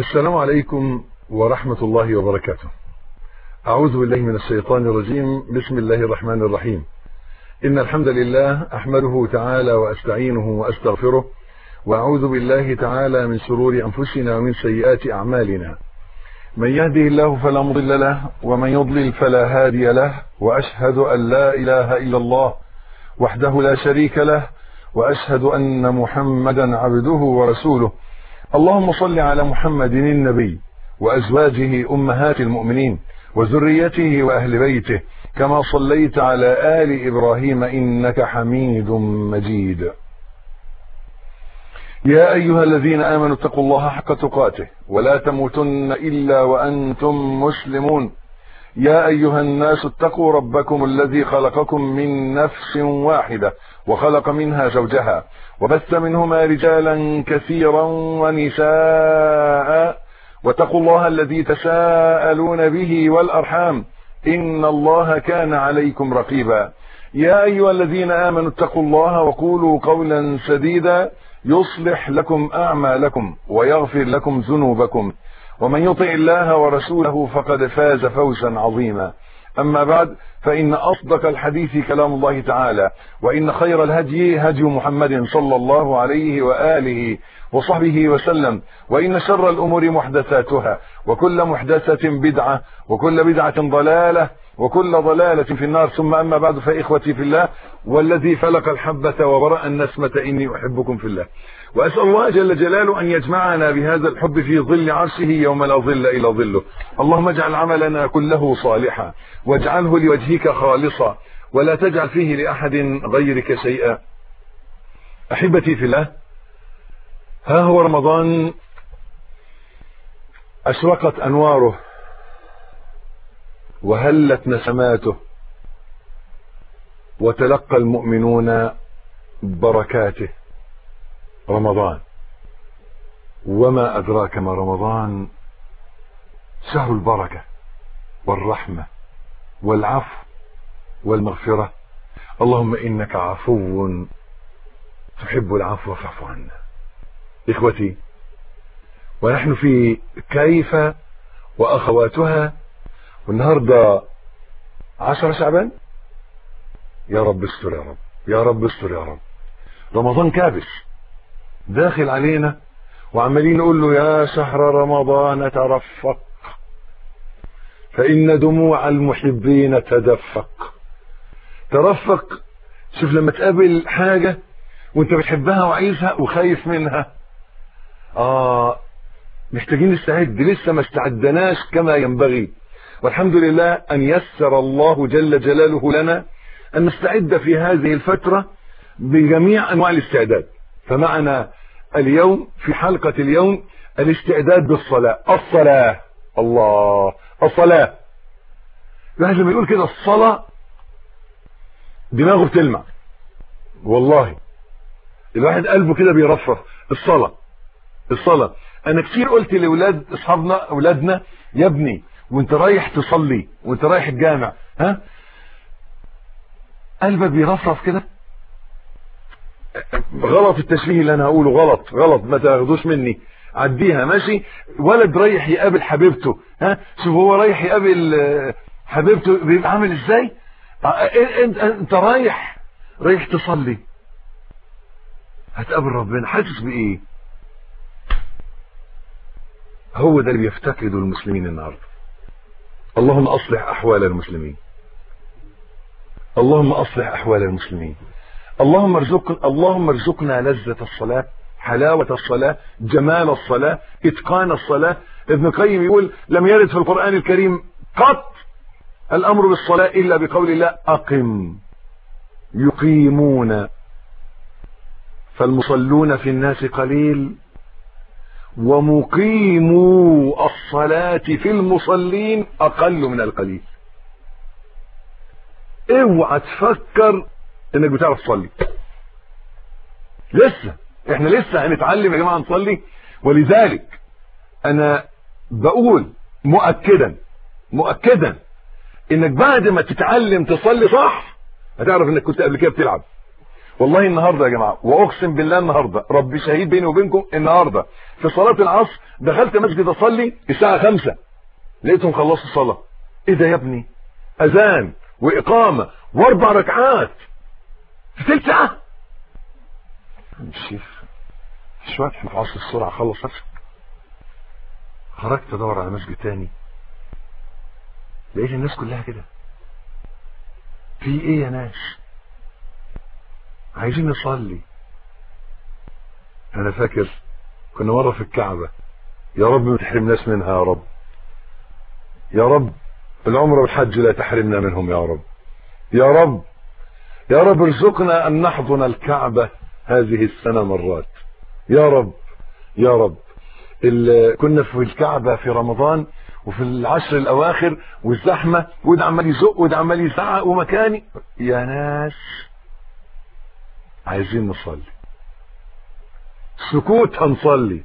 السلام عليكم ورحمة الله وبركاته أعوذ بالله من الشيطان الرجيم بسم الله الرحمن الرحيم إن الحمد لله أحمده تعالى وأستعينه وأستغفره وأعوذ بالله تعالى من شرور أنفسنا ومن سيئات أعمالنا من يهده الله فلا مضل له ومن يضلل فلا هادي له وأشهد أن لا إله إلا الله وحده لا شريك له وأشهد أن محمدا عبده ورسوله اللهم صل على محمد النبي وأزواجه أمهات المؤمنين وذريته وأهل بيته كما صليت على آل إبراهيم إنك حميد مجيد يا أيها الذين آمنوا اتقوا الله حق تقاته ولا تموتن إلا وأنتم مسلمون يا أيها الناس اتقوا ربكم الذي خلقكم من نفس واحدة وخلق منها زوجها وبث منهما رجالا كثيرا ونساء واتقوا الله الذي تساءلون به والأرحام إن الله كان عليكم رقيبا يا أيها الذين آمنوا اتقوا الله وقولوا قولا سديدا يصلح لكم أعمالكم ويغفر لكم ذنوبكم ومن يطع الله ورسوله فقد فاز فوزا عظيما أما بعد فإن أصدق الحديث كلام الله تعالى وإن خير الهدي هدي محمد صلى الله عليه وآله وصحبه وسلم وإن شر الأمور محدثاتها وكل محدثة بدعة وكل بدعة ضلالة وكل ضلالة في النار ثم أما بعد فإخوتي في الله والذي فلق الحبة وبرأ النسمة إني أحبكم في الله وأسأل الله جل جلاله أن يجمعنا بهذا الحب في ظل عرشه يوم لا ظل إلا ظله اللهم اجعل عملنا كله صالحا واجعله لوجهك خالصا ولا تجعل فيه لأحد غيرك شيئا أحبتي في الله ها هو رمضان أشرقت أنواره وهلت نسماته وتلقى المؤمنون بركاته رمضان وما أدراك ما رمضان شهر البركة والرحمة والعفو والمغفرة اللهم إنك عفو تحب العفو فاعف عنا إخوتي ونحن في كيف وأخواتها والنهاردة عشر شعبان يا رب استر يا رب يا رب استر يا رب رمضان كابس داخل علينا وعمالين نقول له يا شهر رمضان ترفق فإن دموع المحبين تدفق ترفق شوف لما تقابل حاجة وانت بتحبها وعايزها وخايف منها آه محتاجين نستعد لسه ما استعدناش كما ينبغي والحمد لله أن يسر الله جل جلاله لنا أن نستعد في هذه الفترة بجميع أنواع الاستعداد فمعنا اليوم في حلقة اليوم الاستعداد بالصلاة الصلاة الله الصلاة الواحد لما يقول كده الصلاة دماغه بتلمع والله الواحد قلبه كده بيرفرف الصلاة الصلاة انا كتير قلت لاولاد اصحابنا اولادنا يا ابني وانت رايح تصلي وانت رايح الجامع ها قلبك بيرفرف كده غلط التشبيه اللي انا هقوله غلط غلط ما تاخدوش مني عديها ماشي ولد رايح يقابل حبيبته ها شوف هو رايح يقابل حبيبته بيبقى عامل ازاي انت انت رايح رايح تصلي هتقابل ربنا حاسس بايه هو ده اللي بيفتقده المسلمين النهارده اللهم اصلح احوال المسلمين اللهم اصلح احوال المسلمين اللهم ارزقنا اللهم ارزقنا لذة الصلاة حلاوة الصلاة جمال الصلاة اتقان الصلاة ابن القيم يقول لم يرد في القرآن الكريم قط الامر بالصلاة الا بقول الله اقم يقيمون فالمصلون في الناس قليل ومقيمو الصلاة في المصلين اقل من القليل اوعى تفكر انك بتعرف تصلي لسه احنا لسه هنتعلم يا جماعه نصلي ولذلك انا بقول مؤكدا مؤكدا انك بعد ما تتعلم تصلي صح هتعرف انك كنت قبل كده بتلعب والله النهارده يا جماعه واقسم بالله النهارده ربي شهيد بيني وبينكم النهارده في صلاه العصر دخلت مسجد اصلي الساعه 5 لقيتهم خلصوا الصلاه ايه ده يا ابني اذان واقامه واربع ركعات في ثلث ساعه الشيخ مش وقت احنا في عصر السرعه خلص نفسك خرجت ادور على مسجد تاني لقيت الناس كلها كده في ايه يا ناس عايزين نصلي انا فاكر كنا مره في الكعبه يا رب ما تحرمناش منها يا رب يا رب العمره والحج لا تحرمنا منهم يا رب يا رب يا رب ارزقنا ان نحضن الكعبه هذه السنه مرات يا رب يا رب كنا في الكعبه في رمضان وفي العشر الاواخر والزحمه وده عمال يزق وده عمال يزعق ومكاني يا ناس عايزين نصلي سكوت هنصلي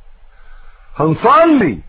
هنصلي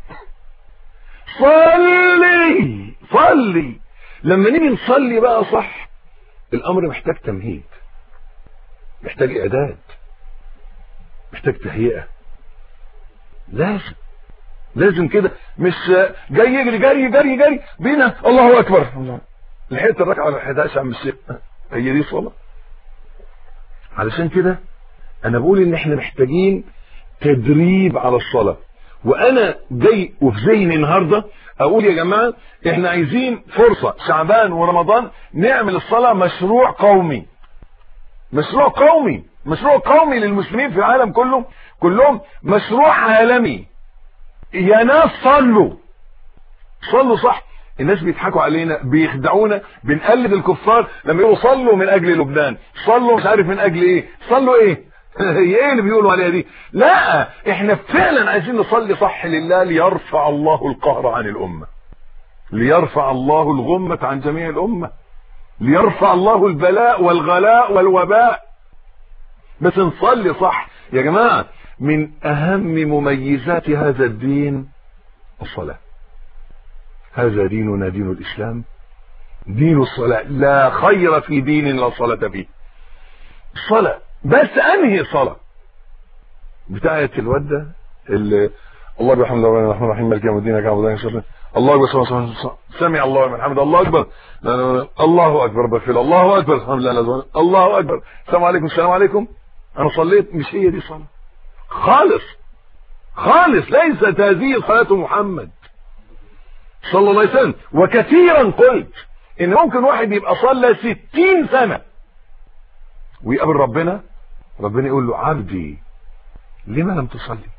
صلي صلي لما نيجي نصلي بقى صح الامر محتاج تمهيد محتاج اعداد محتاج تهيئه لازم لازم كده مش جاي يجري جري جري جري بينا الله اكبر لحقت الركعه على 11 يا عم الشيخ هي دي صلاه علشان كده انا بقول ان احنا محتاجين تدريب على الصلاه وانا جاي وفي ذهني النهارده اقول يا جماعه احنا عايزين فرصه شعبان ورمضان نعمل الصلاه مشروع قومي مشروع قومي مشروع قومي للمسلمين في العالم كله كلهم مشروع عالمي يا ناس صلوا صلوا صح الناس بيضحكوا علينا بيخدعونا بنقلد الكفار لما يقولوا صلوا من اجل لبنان صلوا مش عارف من اجل ايه صلوا ايه هي ايه اللي بيقولوا عليها دي لا احنا فعلا عايزين نصلي صح لله ليرفع الله القهر عن الامه ليرفع الله الغمة عن جميع الامه ليرفع الله البلاء والغلاء والوباء بس نصلي صح يا جماعه من اهم مميزات هذا الدين الصلاه هذا ديننا دين الإسلام دين الصلاة لا خير في دين لا صلاة فيه الصلاة بس أنهي صلاة بتاعة الودة اللي الله بحمد الله الرحمن الرحيم مالك يوم الدين كما بدنا الله اكبر سمع الله لمن حمد الله اكبر الله اكبر بغفر الله اكبر الحمد لله الله اكبر السلام عليكم السلام عليكم انا صليت مش هي دي صلاه خالص خالص ليست هذه صلاه محمد صلى الله عليه وسلم وكثيرا قلت ان ممكن واحد يبقى صلى ستين سنة ويقابل ربنا ربنا يقول له عبدي لما لم تصلي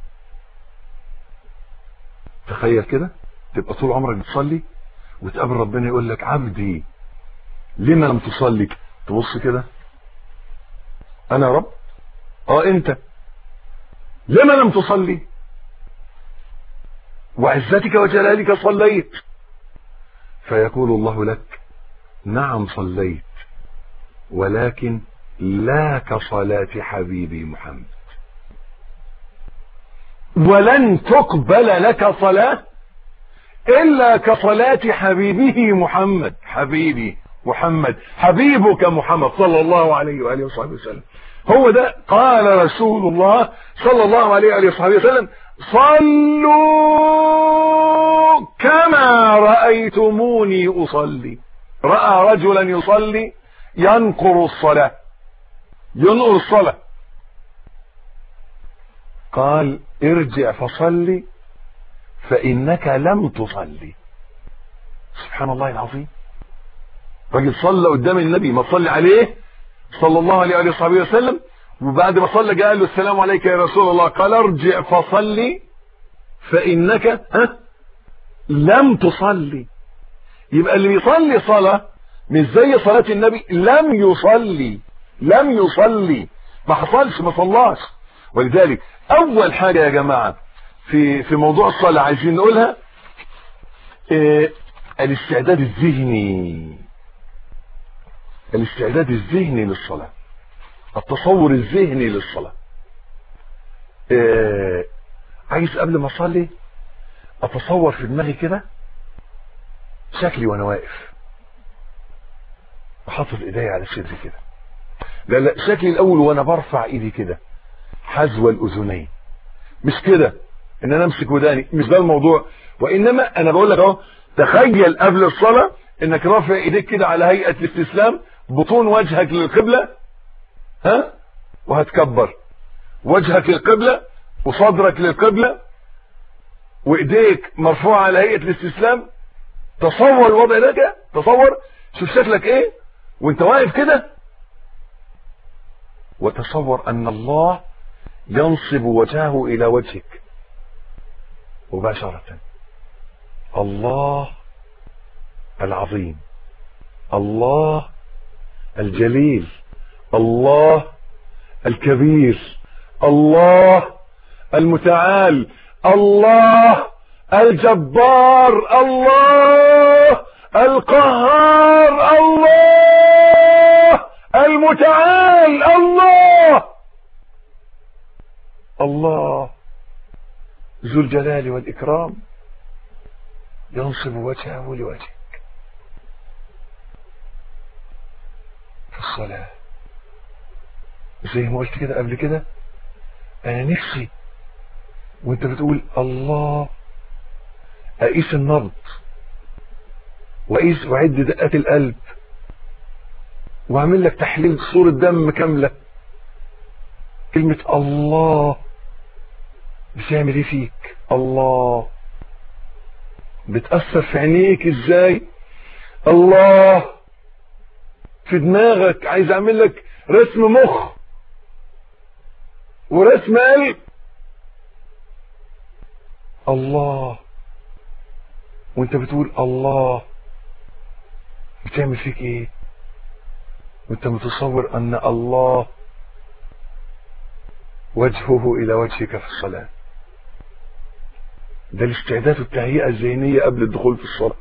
تخيل كده تبقى طول عمرك بتصلي وتقابل ربنا يقول لك عبدي لما لم تصلي تبص كده انا يا رب اه انت لما لم تصلي وعزتك وجلالك صليت فيقول الله لك نعم صليت ولكن لا كصلاة حبيبي محمد ولن تقبل لك صلاة إلا كصلاة حبيبه محمد حبيبي محمد حبيبك محمد صلى الله عليه وآله وصحبه وسلم هو ده قال رسول الله صلى الله عليه وآله وصحبه وسلم صلوا كما رأيتموني أصلي رأى رجلا يصلي ينقر الصلاة ينقر الصلاة قال ارجع فصلي فإنك لم تصلي سبحان الله العظيم راجل صلى قدام النبي ما صلي عليه صلى الله عليه وآله وصحبه وسلم وبعد ما صلى جاء له السلام عليك يا رسول الله قال ارجع فصلي فإنك ها لم تصلي يبقى اللي يصلي صلاة مش زي صلاة النبي لم يصلي لم يصلي ما حصلش ما صلاش ولذلك أول حاجة يا جماعة في في موضوع الصلاة عايزين نقولها إيه الاستعداد الذهني الاستعداد الذهني للصلاة التصور الذهني للصلاة إيه عايز قبل ما اصلي اتصور في دماغي كده شكلي وانا واقف وحاطط ايديا على صدري كده لا لا شكلي الاول وانا برفع ايدي كده حذو الاذنين مش كده ان انا امسك وداني مش ده الموضوع وانما انا بقول لك اهو تخيل قبل الصلاه انك رافع ايديك كده على هيئه الاستسلام بطون وجهك للقبله ها وهتكبر وجهك للقبله وصدرك للقبله وايديك مرفوعه على هيئه الاستسلام تصور الوضع ده كده تصور شوف شكلك ايه وانت واقف كده وتصور ان الله ينصب وجهه الى وجهك مباشرة الله العظيم الله الجليل الله الكبير الله المتعال الله الجبار الله القهار الله المتعال الله الله ذو الجلال والإكرام ينصب وجهه لوجهك في الصلاة زي ما قلت كده قبل كده أنا نفسي وانت بتقول الله أقيس النبض وأقيس وأعد دقات القلب وأعمل لك تحليل صورة دم كاملة كلمة الله بتعمل ايه فيك الله بتأثر في عينيك ازاي الله في دماغك عايز اعمل لك رسم مخ ورسم قلب الله وانت بتقول الله بتعمل فيك ايه وانت متصور ان الله وجهه الى وجهك في الصلاة ده الاستعداد والتهيئة الذهنية قبل الدخول في الصلاة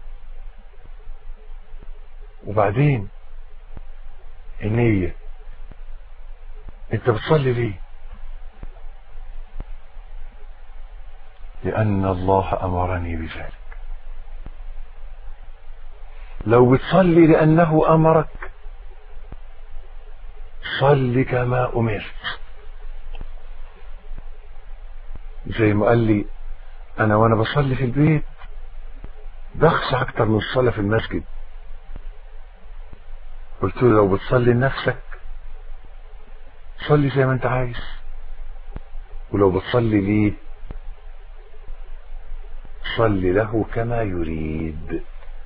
وبعدين النية انت بتصلي ليه لأن الله أمرني بذلك لو بتصلي لأنه أمرك صل كما أمرت زي ما قال لي أنا وأنا بصلي في البيت بخشى أكتر من الصلاة في المسجد قلت له لو بتصلي لنفسك صلي زي ما أنت عايز ولو بتصلي ليه صل له كما يريد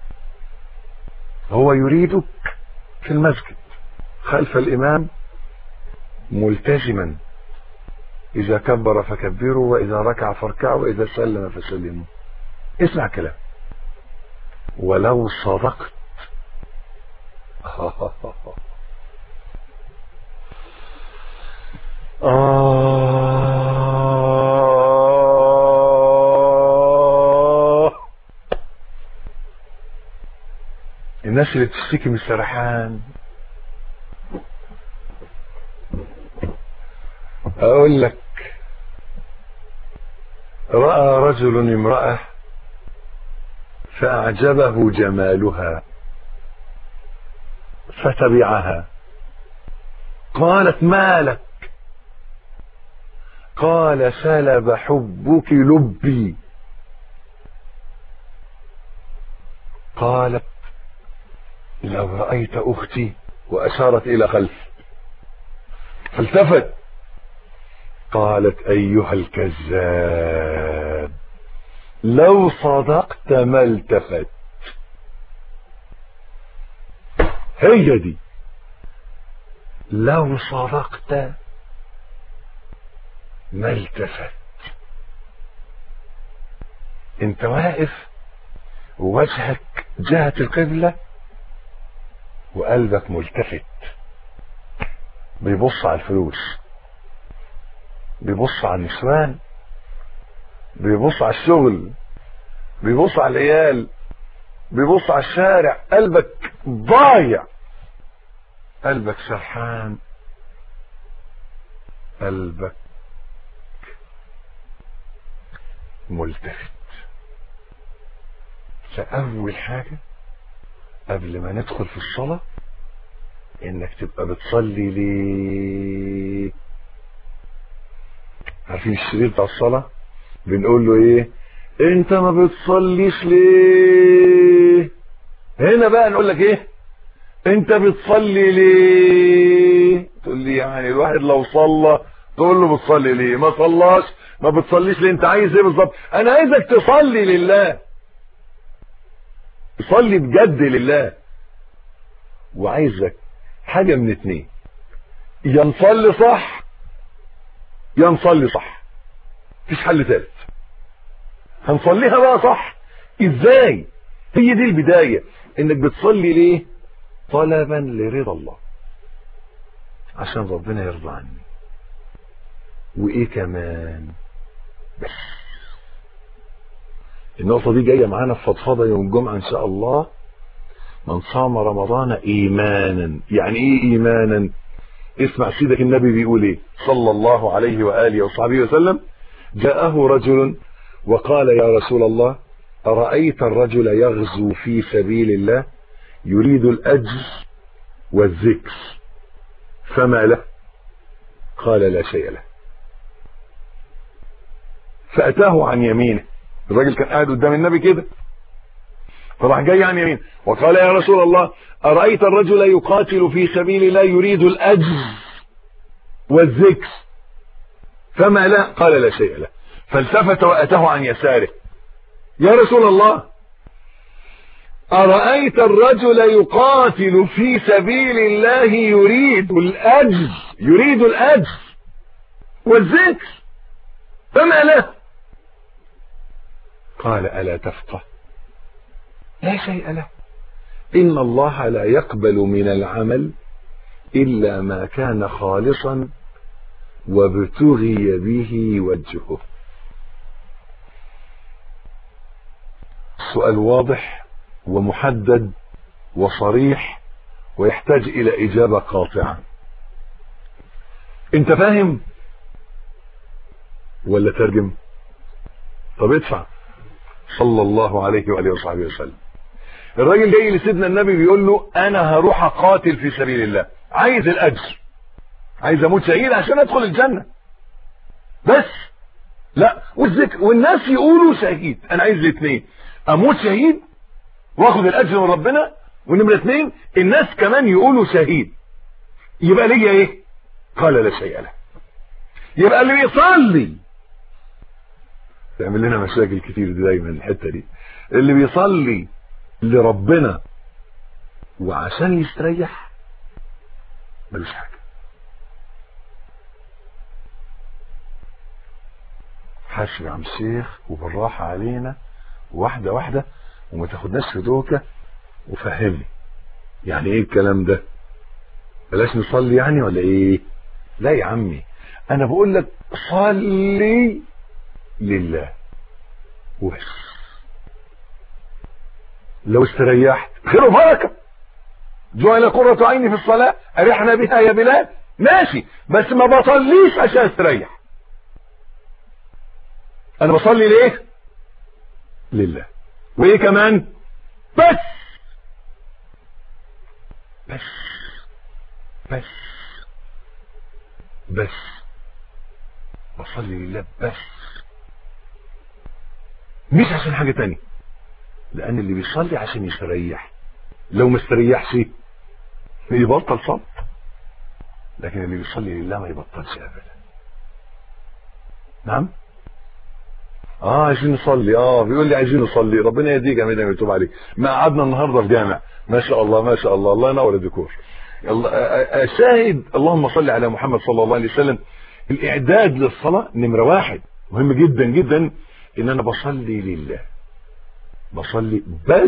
هو يريدك في المسجد خلف الإمام ملتزما إذا كبر فكبروا وإذا ركع فاركعوا وإذا سلم فسلموا اسمع كلام ولو صدقت آه الناس اللي بتشتكي من السرحان اقول لك راى رجل امراه فاعجبه جمالها فتبعها قالت ما لك قال سلب حبك لبي قالت لو رأيت أختي وأشارت إلى خلف فالتفت قالت أيها الكذاب لو صدقت ما التفت هي دي لو صدقت ما التفت انت واقف ووجهك جهة القبلة وقلبك ملتفت بيبص على الفلوس بيبص على النسوان بيبص على الشغل بيبص على العيال بيبص على الشارع قلبك ضايع قلبك سرحان قلبك ملتفت فأول حاجة قبل ما ندخل في الصلاة انك تبقى بتصلي ليه عارفين الشريط بتاع الصلاة بنقول له ايه انت ما بتصليش ليه هنا بقى نقول لك ايه انت بتصلي ليه تقول لي يعني الواحد لو صلى تقول له بتصلي ليه ما صلاش ما بتصليش ليه انت عايز ايه بالظبط انا عايزك تصلي لله تصلي بجد لله وعايزك حاجة من اتنين يا نصلي صح يا نصلي صح مفيش حل ثالث هنصليها بقى صح ازاي هي دي البداية انك بتصلي ليه طلبا لرضا الله عشان ربنا يرضى عني وايه كمان بس النقطة دي جاية معانا في فضفضة يوم الجمعة ان شاء الله من صام رمضان ايمانا يعني ايه ايمانا اسمع سيدك النبي بيقول ايه صلى الله عليه وآله وصحبه وسلم جاءه رجل وقال يا رسول الله أرأيت الرجل يغزو في سبيل الله يريد الأجر والذكر فما له قال لا شيء له فأتاه عن يمينه الراجل كان قاعد قدام النبي كده فراح جاي عن يمين وقال يا رسول الله أرأيت الرجل يقاتل في سبيل الله يريد الأجر والذكر فما له قال لا شيء له فالتفت وأتاه عن يساره يا رسول الله أرأيت الرجل يقاتل في سبيل الله يريد الأجر يريد الأجر والذكر فما له قال ألا تفقه لا شيء له إن الله لا يقبل من العمل إلا ما كان خالصا وابتغي به وجهه سؤال واضح ومحدد وصريح ويحتاج إلى إجابة قاطعة انت فاهم ولا ترجم طب ادفع صلى الله عليه وآله وصحبه وسلم الراجل جاي لسيدنا النبي بيقول له انا هروح اقاتل في سبيل الله عايز الاجر عايز اموت شهيد عشان ادخل الجنة بس لا والذكر والناس يقولوا شهيد انا عايز الاثنين اموت شهيد واخد الاجر من ربنا ونمرة اثنين الناس كمان يقولوا شهيد يبقى ليا ايه قال لا شيء له يبقى اللي بيصلي تعمل لنا مشاكل كتير دي دايما الحته دي اللي بيصلي لربنا وعشان يستريح ملوش حاجه حاسب يا عم الشيخ وبالراحه علينا واحده واحده وما تاخدناش في دوكه وفهمني يعني ايه الكلام ده بلاش نصلي يعني ولا ايه لا يا عمي انا بقول لك صلي لله وبس لو استريحت خير وبركه جعل قرة عيني في الصلاة أرحنا بها يا بلال ماشي بس ما بصليش عشان استريح أنا بصلي ليه لله وإيه كمان بس بس بس بس بصلي لله بس مش عشان حاجة تانية لأن اللي بيصلي عشان يستريح لو ما استريحش يبطل صلاة لكن اللي بيصلي لله ما يبطلش أبدا نعم اه عايزين نصلي اه بيقول لي عايزين نصلي ربنا يهديك يا مدام يتوب عليك ما قعدنا النهارده في جامع ما شاء الله ما شاء الله الله ينور الديكور شاهد اللهم صل على محمد صلى الله عليه وسلم الاعداد للصلاه نمره واحد مهم جدا جدا ان انا بصلي لله بصلي بس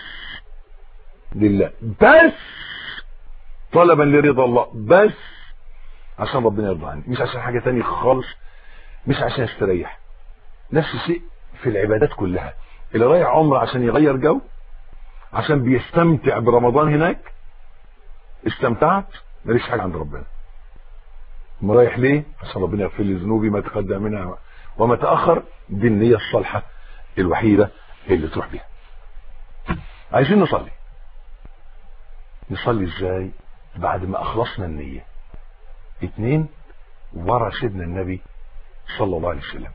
لله بس طلبا لرضا الله بس عشان ربنا يرضى عني مش عشان حاجه تانية خالص مش عشان استريح نفس الشيء في العبادات كلها اللي رايح عمره عشان يغير جو عشان بيستمتع برمضان هناك استمتعت ماليش حاجه عند ربنا ما رايح ليه عشان ربنا يغفر لي ذنوبي ما تقدم منها وما تاخر دي النيه الصالحه الوحيده اللي تروح بيها عايزين نصلي نصلي ازاي بعد ما اخلصنا النية اتنين ورا سيدنا النبي صلى الله عليه وسلم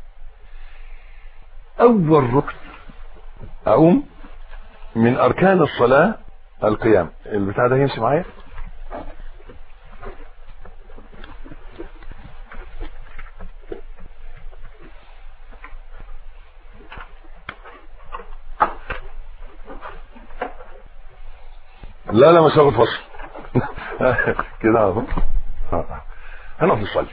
اول ركن اقوم من اركان الصلاة القيام البتاع ده يمشي معايا لا لا مش هاخد فصل كده اهو هنقف نصلي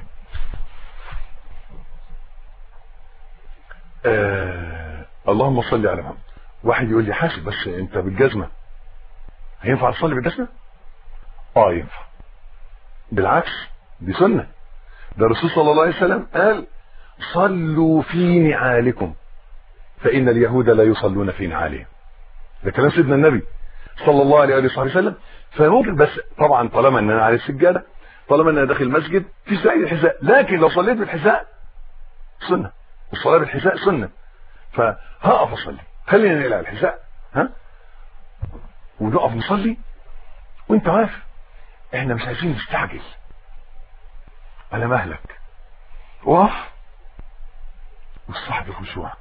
آه اللهم صل على محمد واحد يقول لي حاسب بس انت بالجزمه هينفع تصلي بالجزمه اه ينفع بالعكس دي سنه ده الرسول صلى الله عليه وسلم قال صلوا في نعالكم فان اليهود لا يصلون في نعالهم ده كلام سيدنا النبي صلى الله عليه وصحبه وسلم فممكن بس طبعا طالما ان انا على السجاده طالما ان انا داخل المسجد في سعيد الحذاء لكن لو صليت بالحذاء سنه والصلاه بالحذاء سنه فهقف اصلي خلينا نقلع الحذاء ها ونقف نصلي وانت واقف احنا مش عايزين نستعجل على مهلك وقف واستحضر خشوعك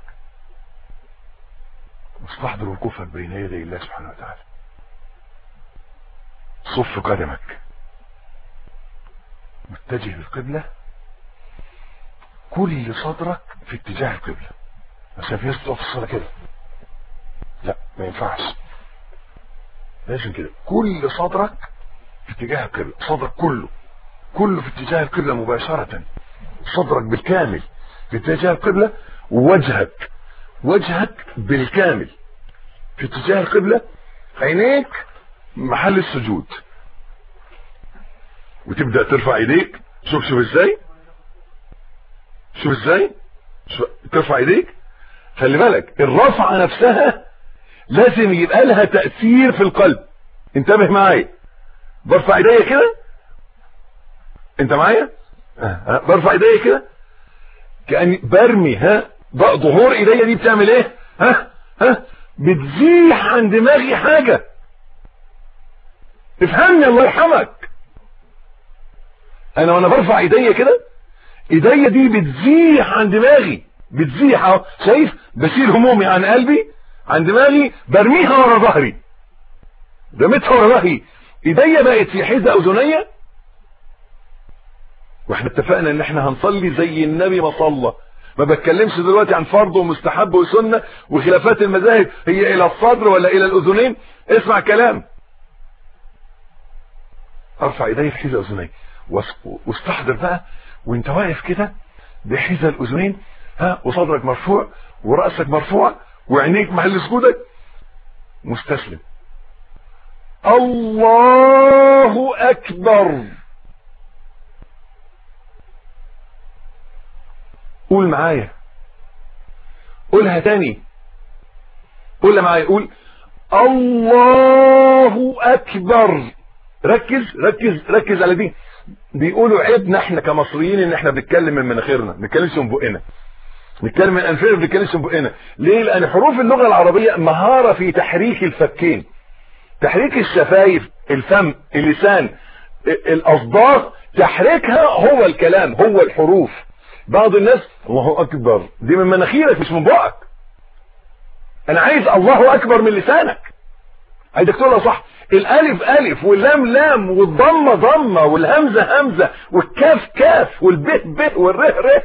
واستحضر وقوفك بين يدي الله سبحانه وتعالى صف قدمك متجه للقبلة كل صدرك في اتجاه القبلة عشان في ناس تقف في الصلاة كده لا ما ينفعش لازم كده كل صدرك في اتجاه القبلة صدرك كله كله في اتجاه القبلة مباشرة صدرك بالكامل في اتجاه القبلة ووجهك وجهك بالكامل في اتجاه القبلة عينيك محل السجود وتبدأ ترفع ايديك شوف شوف ازاي شوف ازاي شوف ترفع ايديك خلي بالك الرفعة نفسها لازم يبقى لها تأثير في القلب انتبه معايا برفع ايديا كده انت معايا أه. برفع ايديا كده كأني برمي ها بقى ظهور ايديا دي بتعمل ايه ها ها بتزيح عن دماغي حاجة افهمني الله يرحمك انا وانا برفع ايديا كده ايديا دي بتزيح عن دماغي بتزيح اهو شايف بشيل همومي عن قلبي عن دماغي برميها ورا ظهري رميتها ورا ظهري ايديا بقت في حذاء اذنيه واحنا اتفقنا ان احنا هنصلي زي النبي ما صلى ما بتكلمش دلوقتي عن فرض ومستحب وسنه وخلافات المذاهب هي الى الصدر ولا الى الاذنين اسمع كلام ارفع ايدي في حذاء اذني واستحضر بقى وانت واقف كده بحذاء الاذنين ها وصدرك مرفوع وراسك مرفوع وعينيك محل سجودك مستسلم الله اكبر قول معايا قولها تاني قولها معايا قول الله اكبر ركز ركز ركز على دي بيقولوا عيبنا احنا كمصريين ان احنا بنتكلم من مناخيرنا ما بنتكلمش من بقنا نتكلم من انفنا ما بنتكلمش من بقنا ليه لان حروف اللغه العربيه مهاره في تحريك الفكين تحريك الشفايف الفم اللسان الاصداغ تحريكها هو الكلام هو الحروف بعض الناس الله اكبر دي من مناخيرك مش من بقك انا عايز الله اكبر من لسانك عايزك تقولها صح الالف الف واللام لام والضمه ضمه والهمزه همزه والكاف كاف والبه به والره ره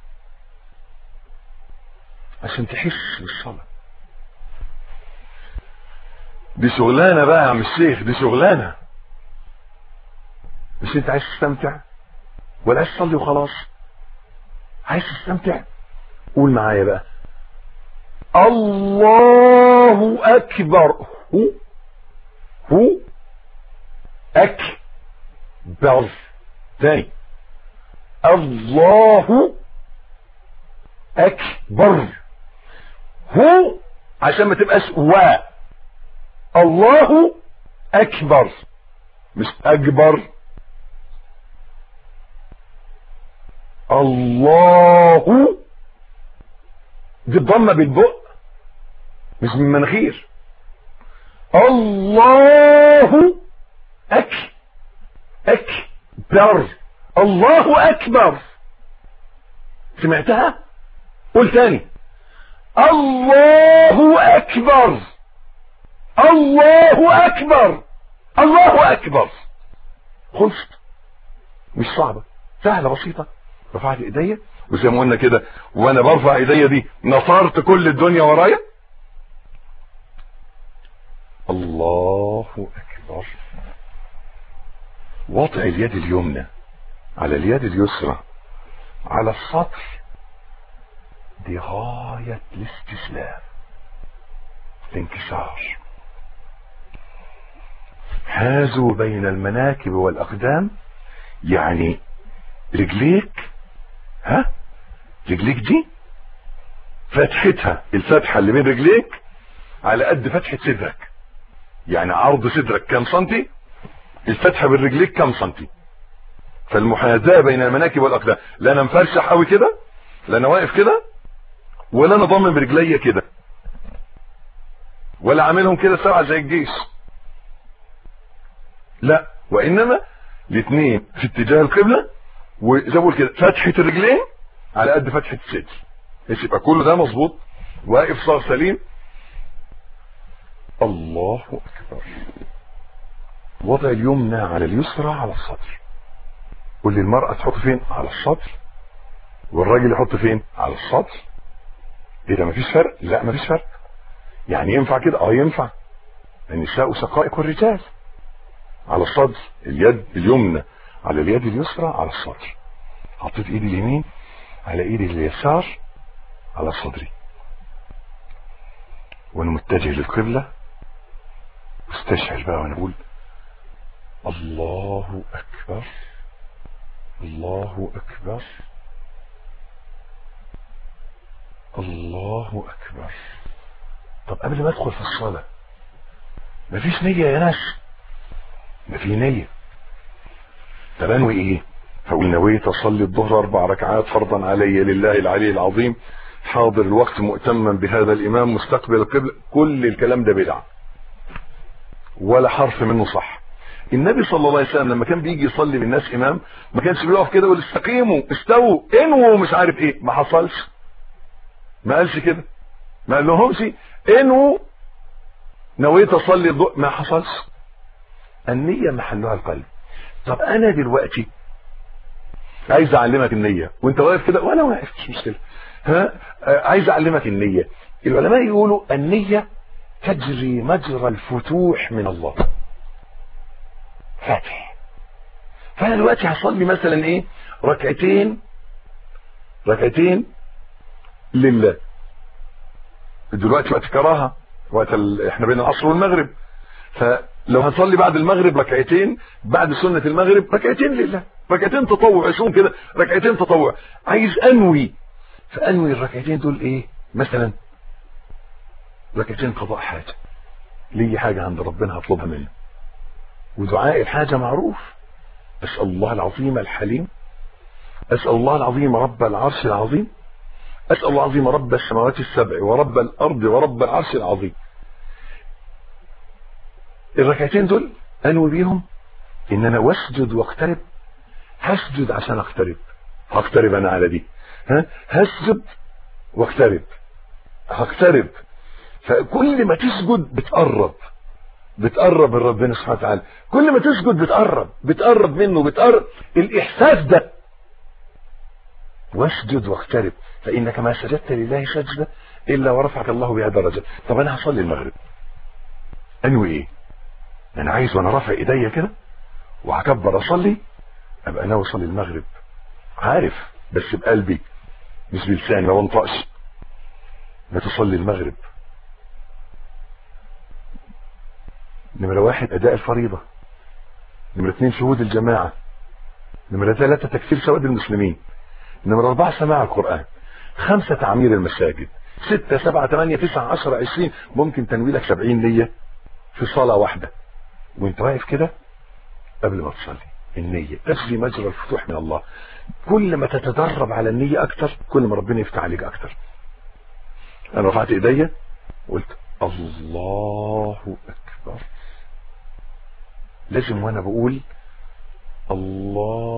عشان تحس بالصلاه دي شغلانه بقى يا عم الشيخ دي شغلانه مش انت عايز تستمتع ولا عايز تصلي وخلاص عايز تستمتع قول معايا بقى الله اكبر هو هو اكبر تاني الله اكبر هو عشان ما تبقاش و الله اكبر مش اكبر الله دي الضمة بالبق مش من المناخير الله أكبر الله أكبر سمعتها قول تاني الله أكبر الله أكبر الله أكبر خلصت مش صعبة سهلة بسيطة رفعت ايديا وزي ما قلنا كده وانا برفع ايديا دي نصرت كل الدنيا ورايا الله اكبر وضع اليد اليمنى على اليد اليسرى على السطر دي غاية الاستسلام الانكسار هازوا بين المناكب والأقدام يعني رجليك ها رجليك دي فتحتها الفتحة اللي بين رجليك على قد فتحة صدرك يعني عرض صدرك كام سنتي الفتحة بين رجليك كام سنتي فالمحاذاة بين المناكب والأقدام لا انا مفرشح قوي كده لا انا واقف كده ولا انا ضامن برجليا كده ولا عاملهم كده سبعة زي الجيش لا وانما الاثنين في اتجاه القبلة وزي ما بقول كده فتحة الرجلين على قد فتحة الصدر بس يبقى كل ده مظبوط واقف صار سليم الله اكبر وضع اليمنى على اليسرى على الصدر قول لي المرأة تحط فين على الصدر والراجل يحط فين على الصدر ايه ده مفيش فرق لا مفيش فرق يعني ينفع كده اه ينفع النساء شقائق الرجال على الصدر اليد اليمنى على اليد اليسرى على الصدر حطيت ايدي اليمين على ايدي اليسار على صدري وانا متجه للقبلة استشعر بقى وانا اقول الله اكبر الله اكبر الله اكبر طب قبل ما ادخل في الصلاة مفيش نية يا ناس ما في نية طب انوي ايه فقول نويت اصلي الظهر اربع ركعات فرضا علي لله العلي العظيم حاضر الوقت مؤتما بهذا الامام مستقبل القبلة كل الكلام ده بدعة ولا حرف منه صح النبي صلى الله عليه وسلم لما كان بيجي يصلي بالناس امام ما كانش بيقف كده يقول استقيموا استووا انووا مش عارف ايه ما حصلش ما قالش كده ما قال لهمش انووا نويت اصلي الظهر ما حصلش النية محلها القلب طب انا دلوقتي عايز اعلمك النية وانت واقف كده وانا واقف مش مشكلة ها عايز اعلمك النية العلماء يقولوا النية تجري مجرى الفتوح من الله فاتح فانا دلوقتي هصلي مثلا ايه ركعتين ركعتين لله دلوقتي وقت كراهه وقت ال... احنا بين العصر والمغرب فلو هنصلي بعد المغرب ركعتين بعد سنة المغرب ركعتين لله ركعتين تطوع اسمهم كده ركعتين تطوع عايز انوي فانوي الركعتين دول ايه مثلا ركعتين قضاء حاجة لي حاجة عند ربنا هطلبها منه ودعاء الحاجة معروف أسأل الله العظيم الحليم أسأل الله العظيم رب العرش العظيم أسأل الله العظيم رب السماوات السبع ورب الأرض ورب العرش العظيم الركعتين دول أنوي بيهم إن أنا واسجد واقترب هسجد عشان أقترب هقترب أنا على دي ها هسجد واقترب هقترب فكل ما تسجد بتقرب بتقرب من ربنا سبحانه وتعالى كل ما تسجد بتقرب بتقرب منه بتقرب الإحساس ده واسجد واقترب فإنك ما سجدت لله سجدة إلا ورفعك الله بها درجة طب أنا هصلي المغرب أنوي إيه أنا عايز وأنا رافع إيديا كده وهكبر أصلي أبقى ناوي أصلي المغرب عارف بس بقلبي مش بلساني ما بنطقش ما تصلي المغرب نمرة واحد أداء الفريضة نمرة اثنين شهود الجماعة نمرة ثلاثة تكفير سواد المسلمين نمرة أربعة سماع القرآن خمسة تعمير المساجد ستة سبعة ثمانية تسعة عشرة عشرين ممكن تنوي لك سبعين نية في صلاة واحدة وانت واقف كده قبل ما تصلي النية تجري مجرى الفتوح من الله كل ما تتدرب على النية أكتر كل ما ربنا يفتح عليك أكتر أنا رفعت إيديا قلت الله أكبر لازم وأنا بقول الله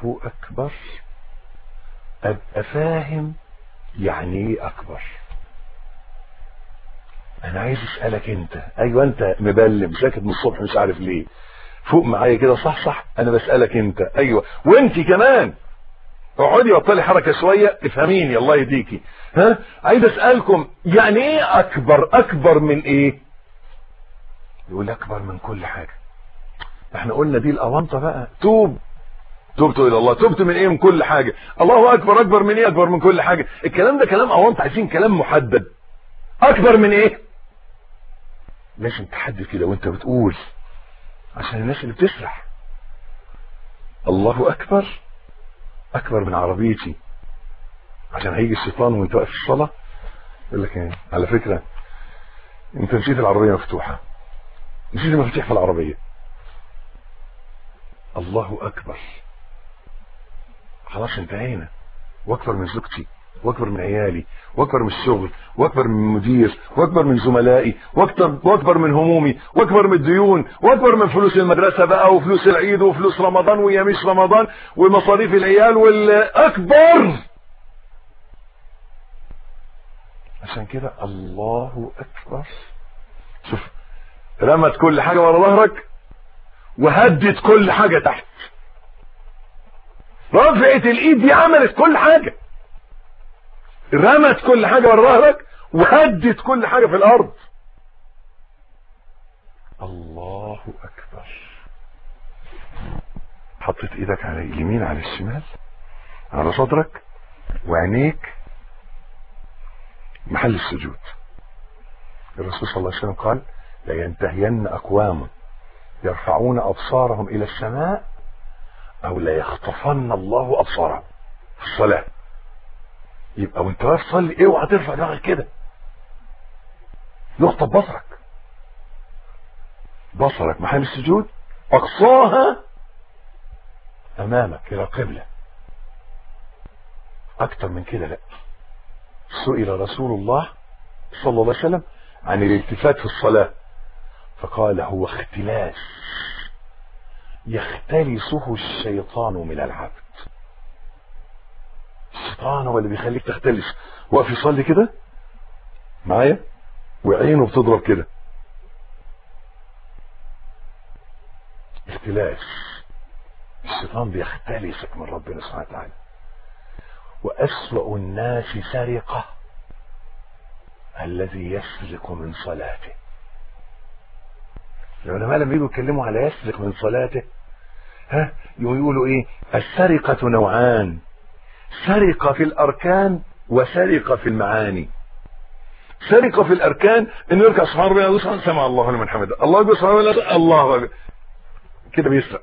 الله اكبر ابقى فاهم يعني ايه اكبر انا عايز اسالك انت ايوه انت مبلم ساكت من الصبح مش عارف ليه فوق معايا كده صح صح انا بسالك انت ايوه وانت كمان اقعدي بطلي حركه شويه افهميني الله يهديكي ها عايز اسالكم يعني ايه اكبر اكبر من ايه يقول اكبر من كل حاجه احنا قلنا دي الاونطه بقى توب تبت الى الله تبت من ايه من كل حاجه الله اكبر اكبر من ايه اكبر من كل حاجه الكلام ده كلام اونطه عايزين كلام محدد اكبر من ايه لازم تحدد كده وانت بتقول عشان الناس اللي بتسرح الله اكبر اكبر من عربيتي عشان هيجي الشيطان وانت واقف في الصلاه يقول لك ايه على فكره انت نسيت العربيه مفتوحه نسيت المفاتيح في العربيه الله اكبر خلاص انتهينا واكبر من زوجتي واكبر من عيالي واكبر من الشغل واكبر من المدير واكبر من زملائي واكبر واكبر من همومي واكبر من الديون واكبر من فلوس المدرسه بقى وفلوس العيد وفلوس رمضان ويميش رمضان ومصاريف العيال والاكبر عشان كده الله اكبر شوف رمت كل حاجه ورا ظهرك وهدت كل حاجه تحت رفعت الايد دي عملت كل حاجه رمت كل حاجه ورا ظهرك وهدت كل حاجه في الارض الله اكبر حطيت ايدك على اليمين على الشمال على صدرك وعينيك محل السجود الرسول صلى الله عليه وسلم قال لينتهين اقوام يرفعون ابصارهم الى السماء او ليخطفن الله ابصارهم في الصلاه يبقى وانت واقف تصلي اوعى ترفع دماغك كده يخطب بصرك بصرك محل السجود اقصاها امامك الى القبله اكتر من كده لا سئل رسول الله صلى الله عليه وسلم عن الالتفات في الصلاه فقال هو اختلاس يختلسه الشيطان من العبد الشيطان هو اللي بيخليك تختلس واقف يصلي كده معايا وعينه بتضرب كده اختلاس الشيطان بيختلسك من ربنا سبحانه وتعالى وأسوأ الناس سرقة الذي يسرق من صلاته العلماء لما يجوا يتكلموا على يسرق من صلاته ها يقولوا ايه السرقة نوعان سرقة في الأركان وسرقة في المعاني سرقة في الأركان إنه يركع سبحان ربنا يدوس سمع الله لمن حمده الله يقول سبحان الله الله أكبر كده بيسرق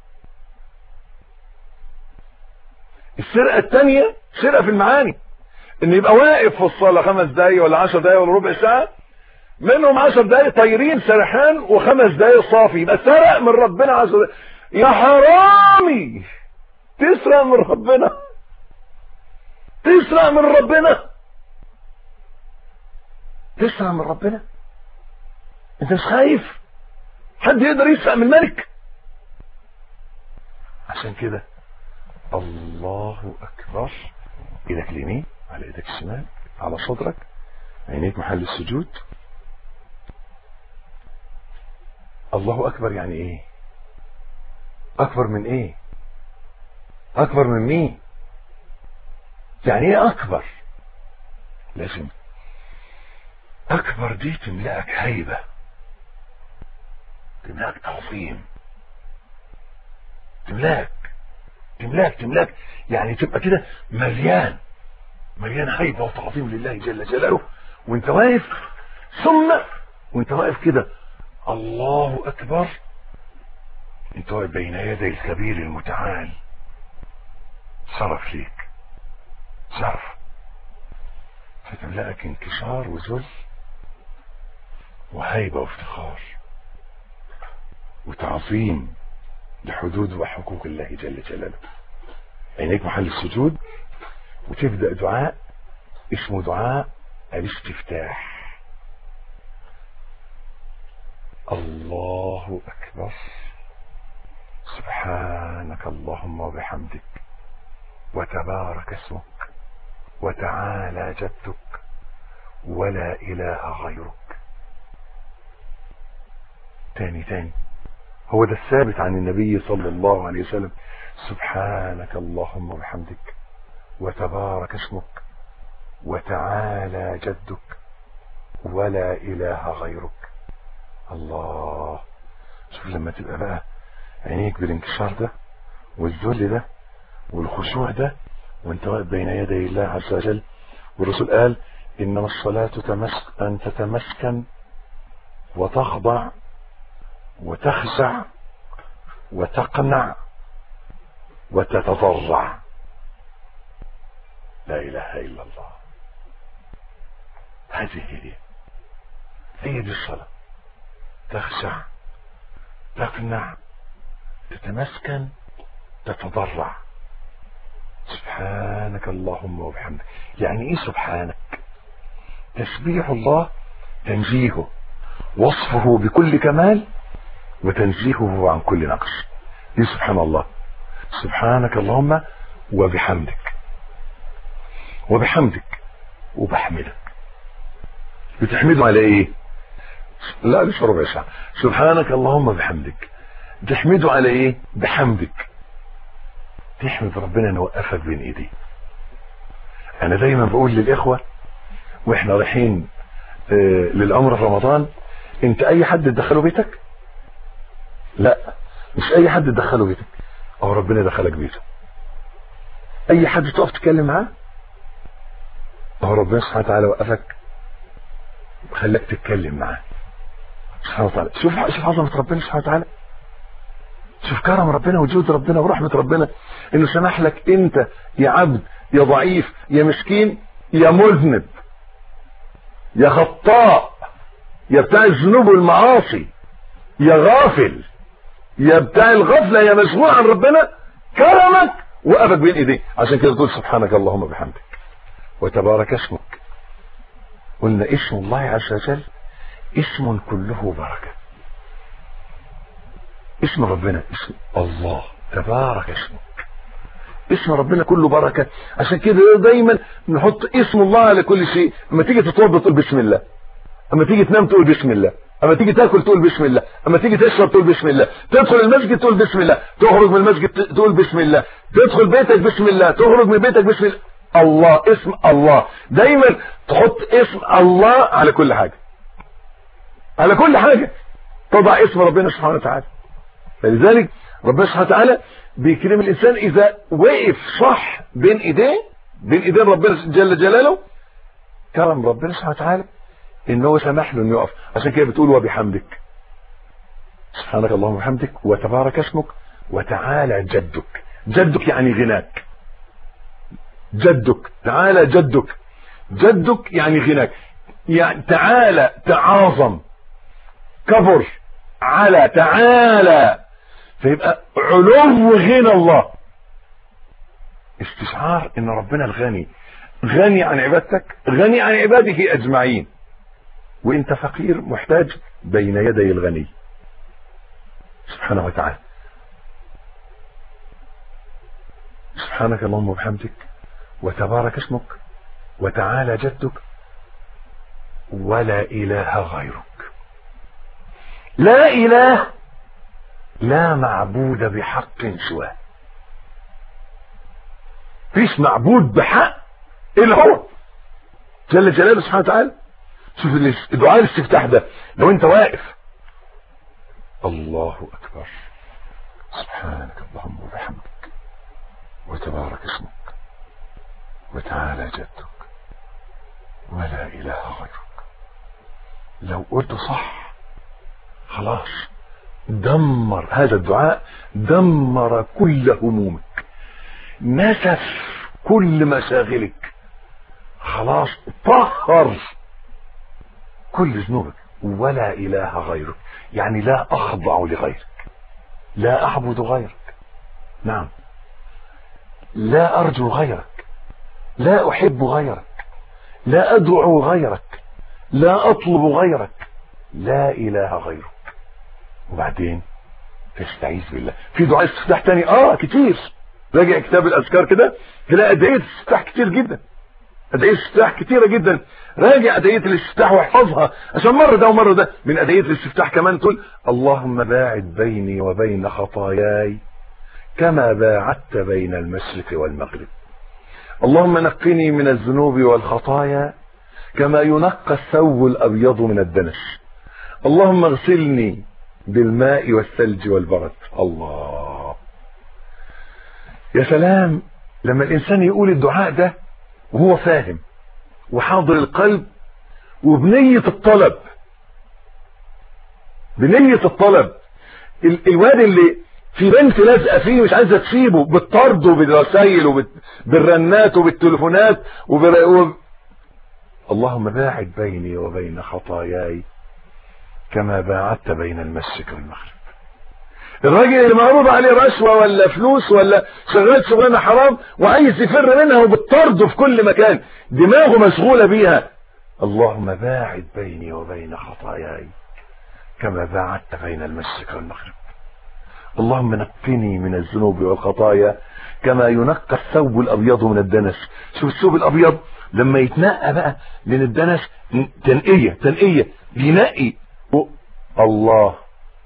السرقة الثانية سرقة في المعاني إن يبقى واقف في الصلاة خمس دقايق ولا عشر دقايق ولا ربع ساعة منهم عشر دقايق طايرين سرحان وخمس دقايق صافي يبقى سرق من ربنا عز وجل يا حرامي تسرق من ربنا تسرق من ربنا تسرق من ربنا انت مش خايف حد يقدر يسرق من الملك عشان كده الله اكبر ايدك اليمين على ايدك الشمال على صدرك عينيك محل السجود الله اكبر يعني ايه اكبر من ايه اكبر من مين يعني ايه اكبر لازم اكبر دي تملأك هيبة تملأك تعظيم تملأك تملاك تملاك يعني تبقى كده مليان مليان هيبة وتعظيم لله جل جلاله وانت واقف ثم وانت واقف كده الله اكبر انت واقف بين يدي الكبير المتعال شرف ليك شرف فتملأك انكسار وذل وهيبة وافتخار وتعظيم لحدود وحقوق الله جل جلاله عينيك محل السجود وتبدأ دعاء اسمه دعاء الاستفتاح الله أكبر سبحانك اللهم وبحمدك وتبارك اسمك وتعالى جدك ولا إله غيرك تاني تاني هو ده الثابت عن النبي صلى الله عليه وسلم سبحانك اللهم وبحمدك وتبارك اسمك وتعالى جدك ولا إله غيرك الله شوف لما تبقى بقى عينيك بالانكسار ده والذل ده والخشوع ده وانت واقف بين يدي الله عز وجل والرسول قال انما الصلاة تمسك ان تتمسكن وتخضع وتخزع وتقنع وتتضرع لا اله الا الله هذه هي هي دي الصلاة تخشع تقنع تتمسكن تتضرع سبحانك اللهم وبحمدك يعني ايه سبحانك تسبيح الله تنزيهه وصفه بكل كمال وتنزيهه عن كل نقص دي سبحان الله سبحانك اللهم وبحمدك وبحمدك وبحمدك بتحمده على ايه لا لسه ربع ساعة سبحانك اللهم بحمدك تحمده على ايه بحمدك تحمد ربنا انه وقفك بين ايديه انا دايما بقول للاخوة واحنا رايحين آه للعمر في رمضان انت اي حد تدخله بيتك لا مش اي حد تدخله بيتك او ربنا دخلك بيته اي حد تقف تتكلم معاه او ربنا سبحانه وتعالى وقفك خلاك تتكلم معاه سبحانه وتعالى شوف شوف عظمة ربنا سبحانه وتعالى شوف كرم ربنا وجود ربنا ورحمة ربنا انه سمح لك انت يا عبد يا ضعيف يا مسكين يا مذنب يا خطاء يا بتاع الذنوب والمعاصي يا غافل يا بتاع الغفلة يا مشغول عن ربنا كرمك وقفك بين ايديه عشان كده تقول سبحانك اللهم بحمدك وتبارك اسمك قلنا اسم الله عز وجل اسم كله بركة اسم ربنا اسم الله تبارك اسمك اسم ربنا كله بركة عشان كده دايما نحط اسم الله على كل شيء اما تيجي تتوضى تقول بسم الله اما تيجي تنام تقول بسم الله اما تيجي تاكل تقول بسم الله اما تيجي تشرب تقول بسم الله تدخل المسجد تقول بسم الله تخرج من المسجد تقول بسم الله تدخل بيتك بسم الله تخرج من بيتك بسم الله الله اسم الله دايما تحط اسم الله على كل حاجة على كل حاجة تضع اسم ربنا سبحانه وتعالى فلذلك ربنا سبحانه وتعالى بيكرم الإنسان إذا وقف صح بين إيديه بين إيدين ربنا جل جلاله كرم ربنا سبحانه وتعالى إن هو سمح له إنه يقف عشان كده بتقول وبحمدك سبحانك اللهم وبحمدك وتبارك اسمك وتعالى جدك جدك يعني غناك جدك تعالى جدك جدك يعني غناك يعني تعالى تعاظم كبر على تعالى فيبقى علو غنى الله استشعار ان ربنا الغني غني عن عبادتك غني عن عباده اجمعين وانت فقير محتاج بين يدي الغني سبحانه وتعالى سبحانك اللهم وبحمدك وتبارك اسمك وتعالى جدك ولا اله غيرك لا اله لا معبود بحق سواه فيش معبود بحق الا هو جل جلاله سبحانه وتعالى شوف دعاء الاستفتاح ده لو انت واقف الله اكبر سبحانك اللهم وبحمدك وتبارك اسمك وتعالى جدك ولا اله غيرك لو قلت صح خلاص دمر هذا الدعاء دمر كل همومك نسف كل مشاغلك خلاص طهر كل ذنوبك ولا اله غيرك يعني لا اخضع لغيرك لا اعبد غيرك نعم لا ارجو غيرك لا احب غيرك لا ادعو غيرك لا اطلب غيرك لا اله غيرك وبعدين تستعيذ بالله في دعاء استفتاح تاني اه كتير راجع كتاب الاذكار كده تلاقي ادعيه الاستفتاح كتير جدا ادعيه الاستفتاح كتيره جدا راجع ادعيه الاستفتاح واحفظها عشان مره ده ومره ده من ادعيه الاستفتاح كمان تقول اللهم باعد بيني وبين خطاياي كما باعدت بين المشرق والمغرب اللهم نقني من الذنوب والخطايا كما ينقى الثوب الابيض من الدنس اللهم اغسلني بالماء والثلج والبرد الله يا سلام لما الانسان يقول الدعاء ده وهو فاهم وحاضر القلب وبنية الطلب بنية الطلب ال- الواد اللي في بنت لازقه فيه مش عايزه تسيبه بالطرد وبالرسايل وبالرنات وبالتليفونات وبر... و... اللهم باعد بيني وبين خطاياي كما باعدت بين المشرق والمغرب الراجل اللي معروض عليه رشوه ولا فلوس ولا شغال شغلانه حرام وعايز يفر منها وبالطرد في كل مكان دماغه مشغوله بيها اللهم باعد بيني وبين خطاياي كما باعدت بين المشرق والمغرب اللهم نقني من الذنوب والخطايا كما ينقى الثوب الابيض من الدنس شوف الثوب الابيض لما يتنقى بقى من الدنس تنقيه تنقيه بينقي الله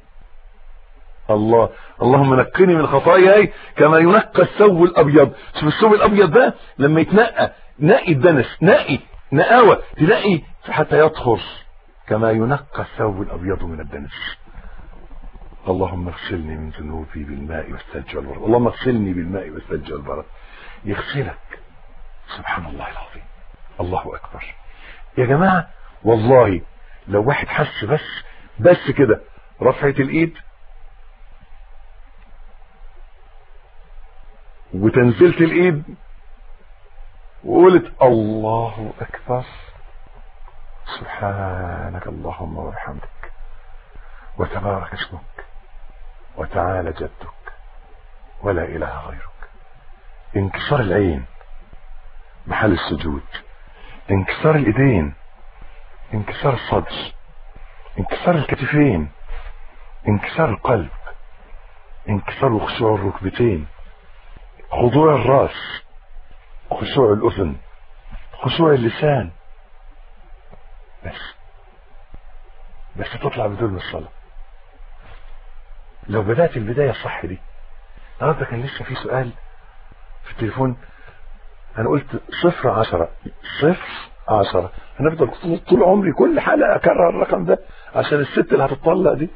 الله اللهم نقني من خطاياي كما ينقى الثوب الابيض شوف الثوب الابيض ده لما يتنقى نقي الدنس نقي نقاوه تلاقي حتى يطهر كما ينقى الثوب الابيض من الدنس اللهم اغسلني من ذنوبي بالماء والثلج والبرد اللهم اغسلني بالماء والثلج والبرد يغسلك سبحان الله العظيم الله اكبر يا جماعه والله لو واحد حس بس بس كده رفعه الايد وتنزلت الايد وقلت الله اكبر سبحانك اللهم وبحمدك وتبارك اسمك وتعالى جدك ولا اله غيرك انكسار العين محل السجود انكسار الايدين انكسار الصدر انكسار الكتفين انكسار القلب انكسار وخشوع الركبتين خضوع الراس خشوع الاذن خشوع اللسان بس بس تطلع بدون الصلاة لو بدأت البداية الصح دي النهارده كان لسه في سؤال في التليفون انا قلت صفر عشرة صفر عشرة هنفضل طول عمري كل حلقة اكرر الرقم ده عشان الست اللي هتطلق دي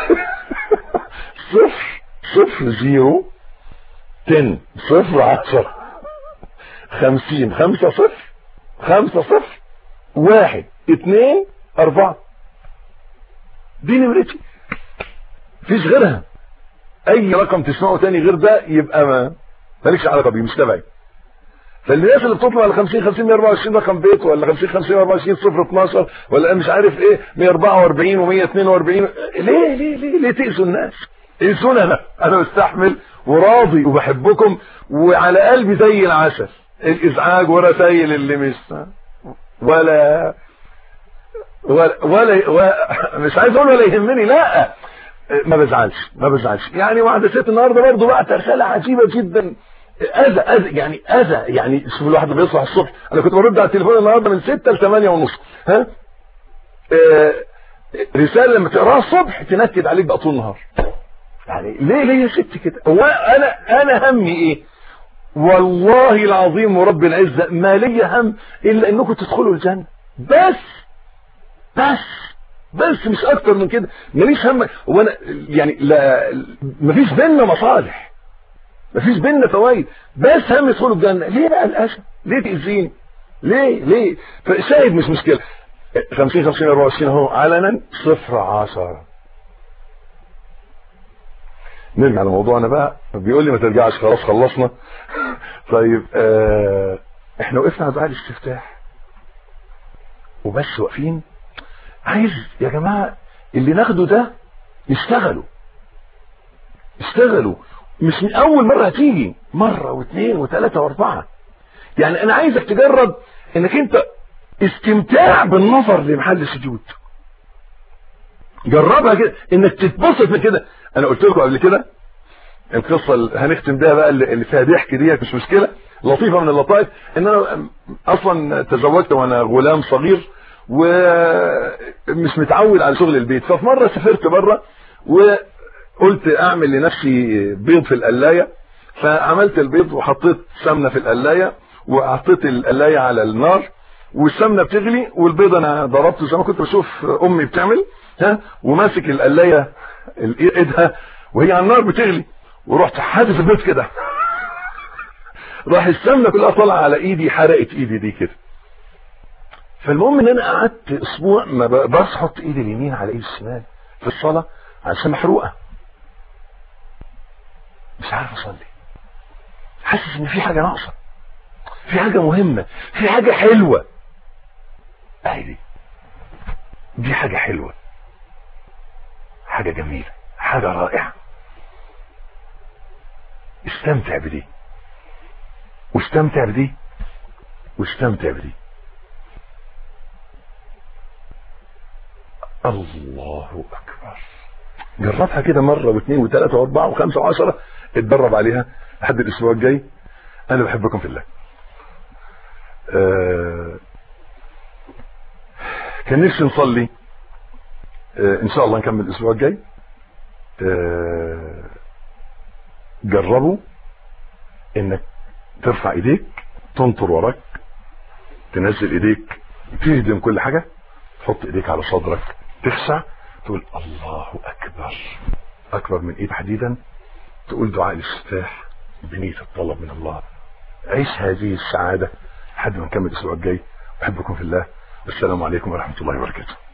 صفر صفر زيرو تن صفر عشرة خمسين خمسة صفر خمسة صفر واحد اتنين اربعة دي نمرتي مفيش غيرها اي رقم تسمعه تاني غير ده يبقى ما مالكش علاقه بيه مش تبعي فالناس اللي بتطلع على 50 50 124 رقم بيت ولا 50 50 124 0 12 ولا مش عارف ايه 144 و142 ليه ليه ليه ليه تأذوا الناس؟ اذونا انا انا مستحمل وراضي وبحبكم وعلى قلبي زي العسل الازعاج ورسايل اللي مش ولا ولا, ولا, ولا مش عايز اقول ولا يهمني لا ما بزعلش ما بزعلش يعني واحده ست النهارده برضه بعت رساله عجيبه جدا اذى اذى يعني اذى يعني شوف الواحد لما يصحى الصبح انا كنت برد على التليفون النهارده من 6 ل 8 ونص ها آه رساله لما تقراها الصبح تنكد عليك بقى طول النهار يعني ليه ليه يا ست كده هو انا انا همي ايه والله العظيم ورب العزه ما لي هم الا انكم تدخلوا الجنه بس بس بس مش اكتر من كده ماليش هم وانا يعني لا مفيش بينا مصالح مفيش بينا فوائد بس هم يدخلوا الجنه ليه بقى الاسى ليه تاذيني ليه ليه فشاهد مش مشكله 50 50 24 اهو علنا صفر 10 نرجع لموضوعنا بقى بيقول لي ما ترجعش خلاص خلصنا طيب آه احنا وقفنا على دعاء الاستفتاح وبس واقفين عايز يا جماعة اللي ناخده ده يشتغلوا اشتغلوا مش من اول مرة هتيجي مرة واثنين وثلاثة واربعة يعني انا عايزك تجرب انك انت استمتاع بالنظر لمحل السجود جربها كده انك تتبسط من كده انا قلت لكم قبل كده القصه اللي هنختم بيها بقى اللي فيها ضحك ديت مش مشكله لطيفه من اللطائف ان انا اصلا تزوجت وانا غلام صغير ومش متعود على شغل البيت ففي مره سافرت بره وقلت اعمل لنفسي بيض في القلايه فعملت البيض وحطيت سمنه في القلايه وحطيت القلايه على النار والسمنه بتغلي والبيض انا ضربته زي ما كنت بشوف امي بتعمل ها وماسك القلايه ايدها وهي على النار بتغلي ورحت حادث البيض كده راح السمنه كلها طالعه على ايدي حرقت ايدي دي كده فالمهم ان انا قعدت اسبوع ما بقدرش احط ايدي اليمين على ايدي الشمال في الصلاه عشان محروقه مش عارف اصلي حاسس ان في حاجه ناقصه في حاجه مهمه في حاجه حلوه اهي دي دي حاجه حلوه حاجه جميله حاجه رائعه استمتع بدي واستمتع بدي واستمتع بدي الله اكبر جربها كده مرة واثنين وثلاثة واربعة وخمسة وعشرة اتدرب عليها لحد الاسبوع الجاي انا بحبكم في الله آه كان نفسي نصلي آه ان شاء الله نكمل الاسبوع الجاي آه جربوا انك ترفع ايديك تنطر وراك تنزل ايديك تهدم كل حاجة تحط ايديك على صدرك تخشع تقول الله اكبر اكبر من ايد حديدا تقول دعاء الاستفتاح بنية الطلب من الله عيش هذه السعادة لحد ما نكمل الاسبوع الجاي احبكم في الله والسلام عليكم ورحمة الله وبركاته